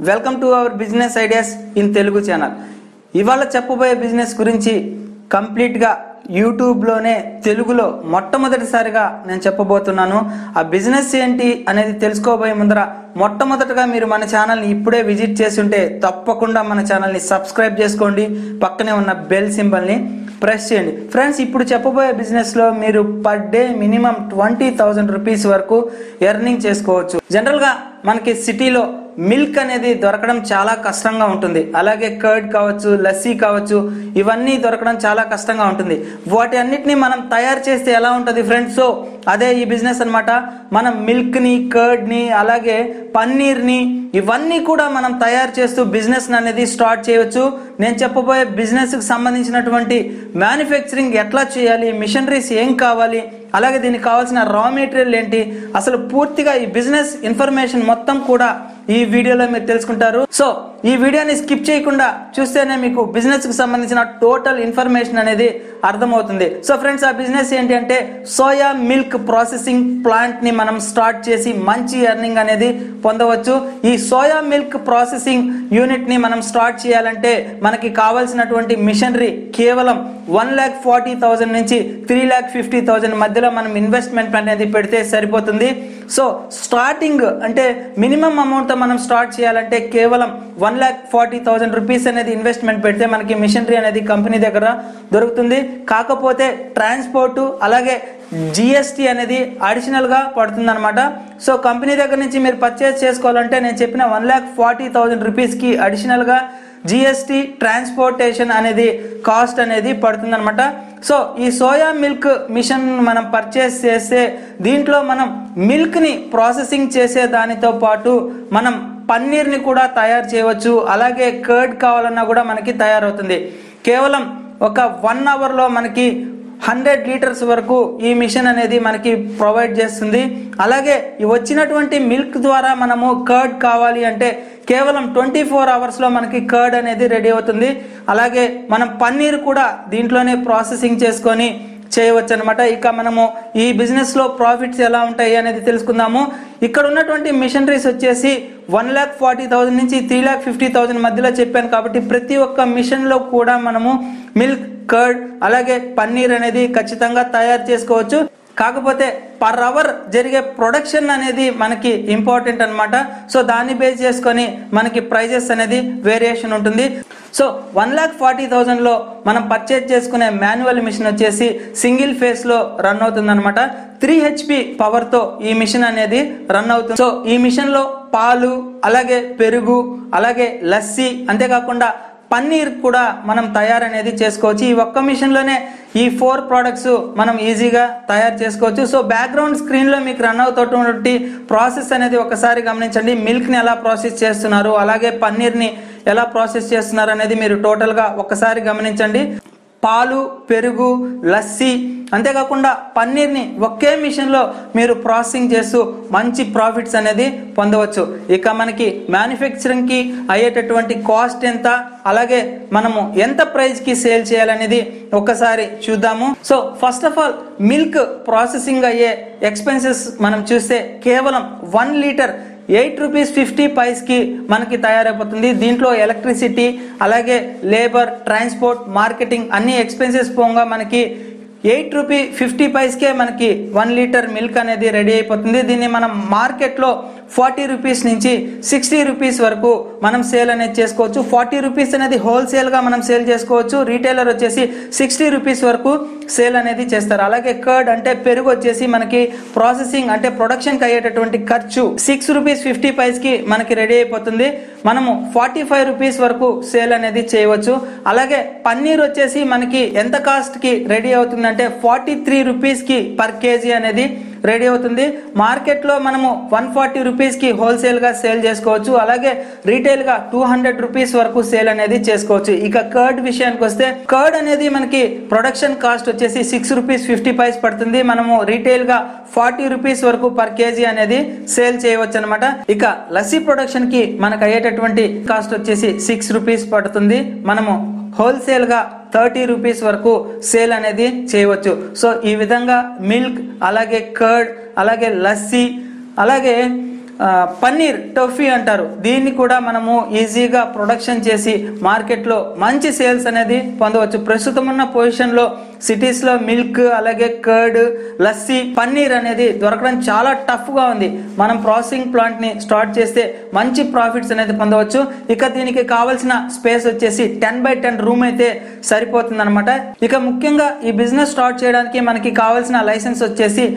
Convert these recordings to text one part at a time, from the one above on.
welcome to our business ideas in Telugu channel ఇవాళ చెప్పబోయే business గురించి కంప్లీట్గా యూట్యూబ్లోనే తెలుగులో మొట్టమొదటిసారిగా నేను చెప్పబోతున్నాను ఆ బిజినెస్ ఏంటి అనేది తెలుసుకోబోయే ముందర మొట్టమొదటగా మీరు మన ఛానల్ని ఇప్పుడే విజిట్ చేసి ఉంటే తప్పకుండా మన ఛానల్ని సబ్స్క్రైబ్ చేసుకోండి పక్కనే ఉన్న బెల్ సింబల్ని ప్రెస్ చేయండి ఫ్రెండ్స్ ఇప్పుడు చెప్పబోయే బిజినెస్లో మీరు per day minimum twenty thousand rupees వరకు ఎర్నింగ్ చేసుకోవచ్చు జనరల్గా మనకి సిటీలో మిల్క్ అనేది దొరకడం చాలా కష్టంగా ఉంటుంది అలాగే కర్డ్ కావచ్చు లస్సీ కావచ్చు ఇవన్నీ దొరకడం చాలా కష్టంగా ఉంటుంది వాటి అన్నిటిని మనం తయారు చేస్తే ఎలా ఉంటుంది ఫ్రెండ్స్ సో అదే ఈ బిజినెస్ అన్నమాట మనం మిల్క్ని కర్డ్ని అలాగే పన్నీర్ని ఇవన్నీ కూడా మనం తయారు చేస్తూ బిజినెస్ అనేది స్టార్ట్ చేయవచ్చు నేను చెప్పబోయే బిజినెస్కి సంబంధించినటువంటి మ్యానుఫ్యాక్చరింగ్ ఎట్లా చేయాలి మిషనరీస్ ఏం కావాలి అలాగే దీనికి కావాల్సిన రా మెటీరియల్ ఏంటి అసలు పూర్తిగా ఈ బిజినెస్ ఇన్ఫర్మేషన్ మొత్తం కూడా ఈ వీడియోలో మీరు తెలుసుకుంటారు సో ఈ వీడియోని స్కిప్ చేయకుండా చూస్తేనే మీకు బిజినెస్ కి సంబంధించిన టోటల్ ఇన్ఫర్మేషన్ అనేది అర్థమవుతుంది సో ఫ్రెండ్స్ ఆ బిజినెస్ ఏంటి అంటే సోయా మిల్క్ ప్రాసెసింగ్ ప్లాంట్ ని మనం స్టార్ట్ చేసి మంచి ఎర్నింగ్ అనేది పొందవచ్చు ఈ సోయా మిల్క్ ప్రాసెసింగ్ యూనిట్ ని మనం స్టార్ట్ చేయాలంటే మనకి కావాల్సినటువంటి మిషనరీ కేవలం వన్ ల్యాక్ ఫార్టీ థౌజండ్ నుంచి త్రీ ల్యాక్ ఫిఫ్టీ థౌజండ్ మధ్యలో మనం ఇన్వెస్ట్మెంట్ అనేది పెడితే సరిపోతుంది సో స్టార్టింగ్ అంటే మినిమం అమౌంట్ మనం స్టార్ట్ చేయాలంటే కేవలం one lakh forty thousand rupees అనేది ఇన్వెస్ట్మెంట్ పెడితే మనకి మిషనరీ అనేది కంపెనీ దగ్గర దొరుకుతుంది కాకపోతే ట్రాన్స్పోర్ట్ అలాగే జిఎస్టీ అనేది అడిషనల్గా పడుతుంది అనమాట సో కంపెనీ దగ్గర నుంచి మీరు పర్చేస్ చేసుకోవాలంటే నేను చెప్పిన వన్ ల్యాక్ ఫార్టీ థౌసండ్ రూపీస్కి అడిషనల్గా జిఎస్టీ ట్రాన్స్పోర్టేషన్ అనేది కాస్ట్ అనేది పడుతుందన్నమాట సో ఈ సోయా మిల్క్ మిషన్ మనం పర్చేస్ చేస్తే దీంట్లో మనం మిల్క్ని ప్రాసెసింగ్ చేసే దానితో పాటు మనం పన్నీర్ని కూడా తయారు చేయవచ్చు అలాగే కర్డ్ కావాలన్నా కూడా మనకి తయారవుతుంది కేవలం ఒక వన్ అవర్లో మనకి హండ్రెడ్ లీటర్స్ వరకు ఈ మిషన్ అనేది మనకి ప్రొవైడ్ చేస్తుంది అలాగే ఈ వచ్చినటువంటి మిల్క్ ద్వారా మనము కర్డ్ కావాలి అంటే కేవలం ట్వంటీ ఫోర్ అవర్స్లో మనకి కర్డ్ అనేది రెడీ అవుతుంది అలాగే మనం పన్నీర్ కూడా దీంట్లోనే ప్రాసెసింగ్ చేసుకొని చేయవచ్చు అనమాట ఇక మనము ఈ బిజినెస్లో ప్రాఫిట్స్ ఎలా ఉంటాయి అనేది తెలుసుకుందాము ఇక్కడ ఉన్నటువంటి మిషనరీస్ వచ్చేసి వన్ ల్యాక్ ఫార్టీ థౌసండ్ నుంచి త్రీ ల్యాక్ ఫిఫ్టీ థౌసండ్ మధ్యలో చెప్పాను కాబట్టి ప్రతి ఒక్క మిషన్లో కూడా మనము మిల్క్ కర్డ్ అలాగే పన్నీర్ అనేది ఖచ్చితంగా తయారు చేసుకోవచ్చు కాకపోతే పర్ అవర్ జరిగే ప్రొడక్షన్ అనేది మనకి ఇంపార్టెంట్ అనమాట సో దాన్ని బేస్ చేసుకొని మనకి ప్రైజెస్ అనేది వేరియేషన్ ఉంటుంది సో వన్ ల్యాక్ ఫార్టీ థౌజండ్లో మనం పర్చేజ్ చేసుకునే మాన్యువల్ మిషన్ వచ్చేసి సింగిల్ ఫేస్లో రన్ అవుతుంది అనమాట త్రీ హెచ్పి పవర్తో ఈ మిషన్ అనేది రన్ అవుతుంది సో ఈ మిషన్లో పాలు అలాగే పెరుగు అలాగే లస్సీ అంతేకాకుండా పన్నీర్ కూడా మనం తయారనేది చేసుకోవచ్చు ఈ ఒక్క మిషన్లోనే ఈ ఫోర్ ప్రోడక్ట్స్ మనం ఈజీగా తయారు చేసుకోవచ్చు సో బ్యాక్గ్రౌండ్ స్క్రీన్లో మీకు రన్ అవుతున్నటువంటి ప్రాసెస్ అనేది ఒకసారి గమనించండి మిల్క్ని ఎలా ప్రాసెస్ చేస్తున్నారు అలాగే పన్నీర్ని ఎలా ప్రాసెస్ చేస్తున్నారు అనేది మీరు టోటల్గా ఒకసారి గమనించండి పాలు పెరుగు లస్సీ అంతేకాకుండా పన్నీర్ని ఒకే మిషన్లో మీరు ప్రాసెసింగ్ చేస్తూ మంచి ప్రాఫిట్స్ అనేది పొందవచ్చు ఇక మనకి మ్యానుఫ్యాక్చరింగ్కి అయ్యేటటువంటి కాస్ట్ ఎంత అలాగే మనము ఎంత ప్రైస్కి సేల్ చేయాలనేది ఒక్కసారి చూద్దాము so first of all milk processing అయ్యే ఎక్స్పెన్సెస్ మనం చూస్తే కేవలం one litre eight rupees fifty పైస్కి మనకి తయారైపోతుంది దీంట్లో ఎలక్ట్రిసిటీ అలాగే లేబర్ ట్రాన్స్పోర్ట్ మార్కెటింగ్ అన్ని ఎక్స్పెన్సెస్ పోగా మనకి ఎయిట్ రూపీ ఫిఫ్టీ పైస్కే మనకి వన్ లీటర్ మిల్క్ అనేది రెడీ అయిపోతుంది దీన్ని మనం మార్కెట్లో ఫార్టీ రూపీస్ నుంచి సిక్స్టీ రూపీస్ వరకు మనం సేల్ అనేది చేసుకోవచ్చు ఫార్టీ రూపీస్ అనేది హోల్సేల్గా మనం సేల్ చేసుకోవచ్చు రీటైలర్ వచ్చేసి సిక్స్టీ రూపీస్ వరకు సేల్ అనేది చేస్తారు అలాగే కర్డ్ అంటే పెరుగు వచ్చేసి మనకి ప్రాసెసింగ్ అంటే ప్రొడక్షన్కి అయ్యేటటువంటి ఖర్చు సిక్స్ రూపీస్ ఫిఫ్టీ పైస్కి మనకి రెడీ అయిపోతుంది మనము ఫార్టీ ఫైవ్ రూపీస్ వరకు సేల్ అనేది చేయవచ్చు అలాగే పన్నీర్ వచ్చేసి మనకి ఎంత కాస్ట్కి రెడీ అవుతుందంటే ఫార్టీ త్రీ రూపీస్కి పర్ కేజీ అనేది రెడీ అవుతుంది మార్కెట్లో మనము వన్ ఫార్టీ రూపీస్కి హోల్సేల్గా సేల్ చేసుకోవచ్చు అలాగే రీటైల్గా టూ హండ్రెడ్ రూపీస్ వరకు సేల్ అనేది చేసుకోవచ్చు ఇక కర్డ్ విషయానికి వస్తే కర్డ్ అనేది మనకి ప్రొడక్షన్ కాస్ట్ వచ్చేసి సిక్స్ రూపీస్ ఫిఫ్టీ పైస్ పడుతుంది మనము రీటైల్గా ఫార్టీ రూపీస్ వరకు పర్ కేజీ అనేది సేల్ చేయవచ్చు అనమాట ఇక లస్సీ ప్రొడక్షన్కి మనకు అయ్యేటటువంటి కాస్ట్ వచ్చేసి సిక్స్ రూపీస్ పడుతుంది మనము హోల్సేల్గా థర్టీ రూపీస్ వరకు సేల్ అనేది చేయవచ్చు సో ఈ విధంగా మిల్క్ అలాగే కర్డ్ అలాగే లస్సీ అలాగే ఆ, పన్నీర్ టోఫీ అంటారు దీన్ని కూడా మనము ఈజీగా ప్రొడక్షన్ చేసి మార్కెట్లో మంచి సేల్స్ అనేది పొందవచ్చు ప్రస్తుతం ఉన్న పొజిషన్లో సిటీస్లో మిల్క్ అలాగే కర్డ్ లస్సీ పన్నీర్ అనేది దొరకడం చాలా టఫ్గా ఉంది మనం ప్రాసెసింగ్ ప్లాంట్ని స్టార్ట్ చేస్తే మంచి ప్రాఫిట్స్ అనేది పొందవచ్చు ఇక దీనికి కావాల్సిన స్పేస్ వచ్చేసి టెన్ బై టెన్ రూమ్ అయితే సరిపోతుంది అనమాట ఇక ముఖ్యంగా ఈ బిజినెస్ స్టార్ట్ చేయడానికి మనకి కావాల్సిన లైసెన్స్ వచ్చేసి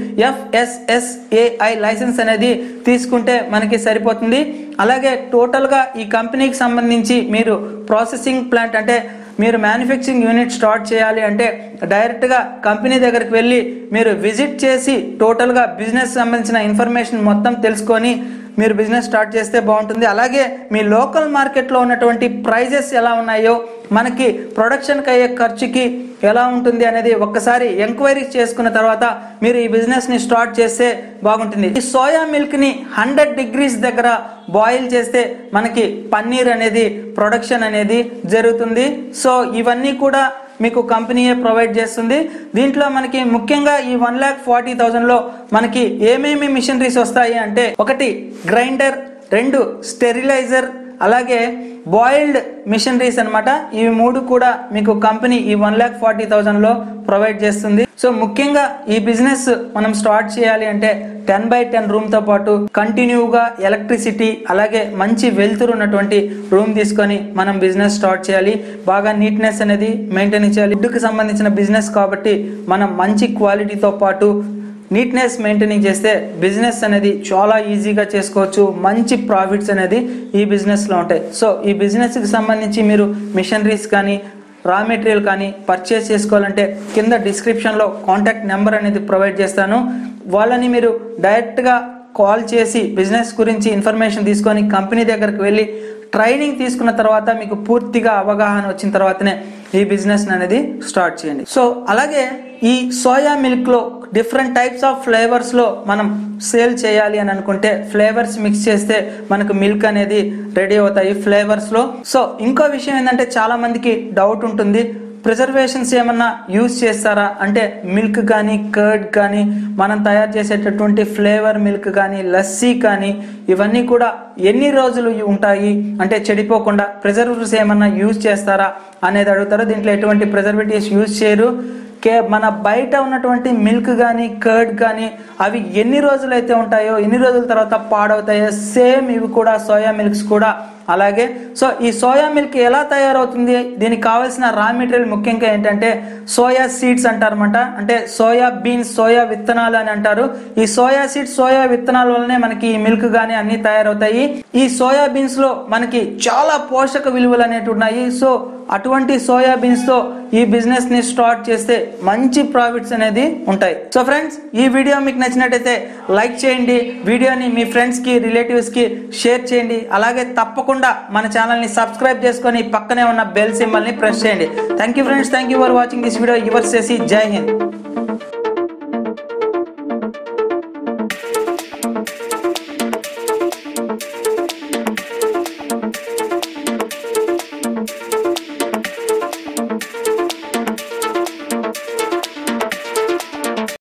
ఎఫ్ఎస్ఎస్ఏఐ లైసెన్స్ అనేది తీసుకుంటే మనకి సరిపోతుంది అలాగే టోటల్గా ఈ కంపెనీకి సంబంధించి మీరు ప్రాసెసింగ్ ప్లాంట్ అంటే మీరు మ్యానుఫ్యాక్చరింగ్ యూనిట్ స్టార్ట్ చేయాలి అంటే డైరెక్ట్గా కంపెనీ దగ్గరికి వెళ్ళి మీరు విజిట్ చేసి టోటల్గా బిజినెస్ సంబంధించిన ఇన్ఫర్మేషన్ మొత్తం తెలుసుకొని మీరు బిజినెస్ స్టార్ట్ చేస్తే బాగుంటుంది అలాగే మీ లోకల్ మార్కెట్లో ఉన్నటువంటి ప్రైజెస్ ఎలా ఉన్నాయో మనకి ప్రొడక్షన్కి అయ్యే ఖర్చుకి ఎలా ఉంటుంది అనేది ఒక్కసారి ఎంక్వైరీ చేసుకున్న తర్వాత మీరు ఈ బిజినెస్ని స్టార్ట్ చేస్తే బాగుంటుంది ఈ సోయా మిల్క్ని హండ్రెడ్ డిగ్రీస్ దగ్గర బాయిల్ చేస్తే మనకి పన్నీర్ అనేది ప్రొడక్షన్ అనేది జరుగుతుంది సో ఇవన్నీ కూడా మీకు కంపెనీయే ప్రొవైడ్ చేస్తుంది దీంట్లో మనకి ముఖ్యంగా ఈ వన్ ల్యాక్ ఫార్టీ థౌజండ్లో మనకి ఏమేమి మిషనరీస్ వస్తాయి అంటే ఒకటి గ్రైండర్ రెండు స్టెరిలైజర్ అలాగే బాయిల్డ్ మిషనరీస్ అన్నమాట ఇవి మూడు కూడా మీకు కంపెనీ ఈ వన్ ల్యాక్ ఫార్టీ థౌజండ్లో ప్రొవైడ్ చేస్తుంది సో ముఖ్యంగా ఈ బిజినెస్ మనం స్టార్ట్ చేయాలి అంటే టెన్ బై టెన్ రూమ్తో పాటు కంటిన్యూగా ఎలక్ట్రిసిటీ అలాగే మంచి వెలుతురు ఉన్నటువంటి రూమ్ తీసుకొని మనం బిజినెస్ స్టార్ట్ చేయాలి బాగా నీట్నెస్ అనేది మెయింటైన్ చేయాలి ఫుడ్కి సంబంధించిన బిజినెస్ కాబట్టి మనం మంచి క్వాలిటీతో పాటు నీట్నెస్ మెయింటైనింగ్ చేస్తే బిజినెస్ అనేది చాలా ఈజీగా చేసుకోవచ్చు మంచి ప్రాఫిట్స్ అనేది ఈ బిజినెస్లో ఉంటాయి సో ఈ బిజినెస్కి సంబంధించి మీరు మిషనరీస్ కానీ రా మెటీరియల్ కానీ పర్చేస్ చేసుకోవాలంటే కింద డిస్క్రిప్షన్లో కాంటాక్ట్ నెంబర్ అనేది ప్రొవైడ్ చేస్తాను వాళ్ళని మీరు డైరెక్ట్గా కాల్ చేసి బిజినెస్ గురించి ఇన్ఫర్మేషన్ తీసుకొని కంపెనీ దగ్గరికి వెళ్ళి ట్రైనింగ్ తీసుకున్న తర్వాత మీకు పూర్తిగా అవగాహన వచ్చిన తర్వాతనే ఈ బిజినెస్ అనేది స్టార్ట్ చేయండి సో అలాగే ఈ సోయా మిల్క్ లో డిఫరెంట్ టైప్స్ ఆఫ్ ఫ్లేవర్స్ లో మనం సేల్ చేయాలి అని అనుకుంటే ఫ్లేవర్స్ మిక్స్ చేస్తే మనకు మిల్క్ అనేది రెడీ అవుతాయి ఫ్లేవర్స్ లో సో ఇంకో విషయం ఏంటంటే చాలా మందికి డౌట్ ఉంటుంది ప్రిజర్వేషన్స్ ఏమన్నా యూజ్ చేస్తారా అంటే మిల్క్ కానీ కర్డ్ కానీ మనం తయారు చేసేటటువంటి ఫ్లేవర్ మిల్క్ కానీ లస్సీ కానీ ఇవన్నీ కూడా ఎన్ని రోజులు ఉంటాయి అంటే చెడిపోకుండా ప్రిజర్వేటివ్స్ ఏమన్నా యూజ్ చేస్తారా అనేది అడుగుతారు దీంట్లో ఎటువంటి ప్రిజర్వేటివ్స్ యూజ్ చేయరు కే మన బయట ఉన్నటువంటి మిల్క్ కానీ కర్డ్ కానీ అవి ఎన్ని రోజులు అయితే ఉంటాయో ఎన్ని రోజుల తర్వాత పాడవుతాయో సేమ్ ఇవి కూడా సోయా మిల్క్స్ కూడా అలాగే సో ఈ సోయా మిల్క్ ఎలా తయారవుతుంది దీనికి కావాల్సిన రా మెటీరియల్ ముఖ్యంగా ఏంటంటే సోయా సీడ్స్ అంటారన్నమాట అంటే సోయా బీన్స్ సోయా విత్తనాలు అని అంటారు ఈ సోయా సీడ్స్ సోయా విత్తనాల వల్లనే మనకి ఈ మిల్క్ కానీ అన్ని తయారవుతాయి ఈ సోయా బీన్స్ లో మనకి చాలా పోషక విలువలు అనేవి ఉన్నాయి సో అటువంటి సోయా బీన్స్ తో ఈ బిజినెస్ ని స్టార్ట్ చేస్తే మంచి ప్రాఫిట్స్ అనేది ఉంటాయి సో ఫ్రెండ్స్ ఈ వీడియో మీకు నచ్చినట్టయితే లైక్ చేయండి వీడియోని మీ ఫ్రెండ్స్ కి రిలేటివ్స్ కి షేర్ చేయండి అలాగే తప్పకుండా మన ఛానల్ ని సబ్స్క్రైబ్ చేసుకొని పక్కనే ఉన్న బెల్ సింబల్ ని ప్రెస్ చేయండి thank you friends thank you for watching this video your చేసి జై హింద్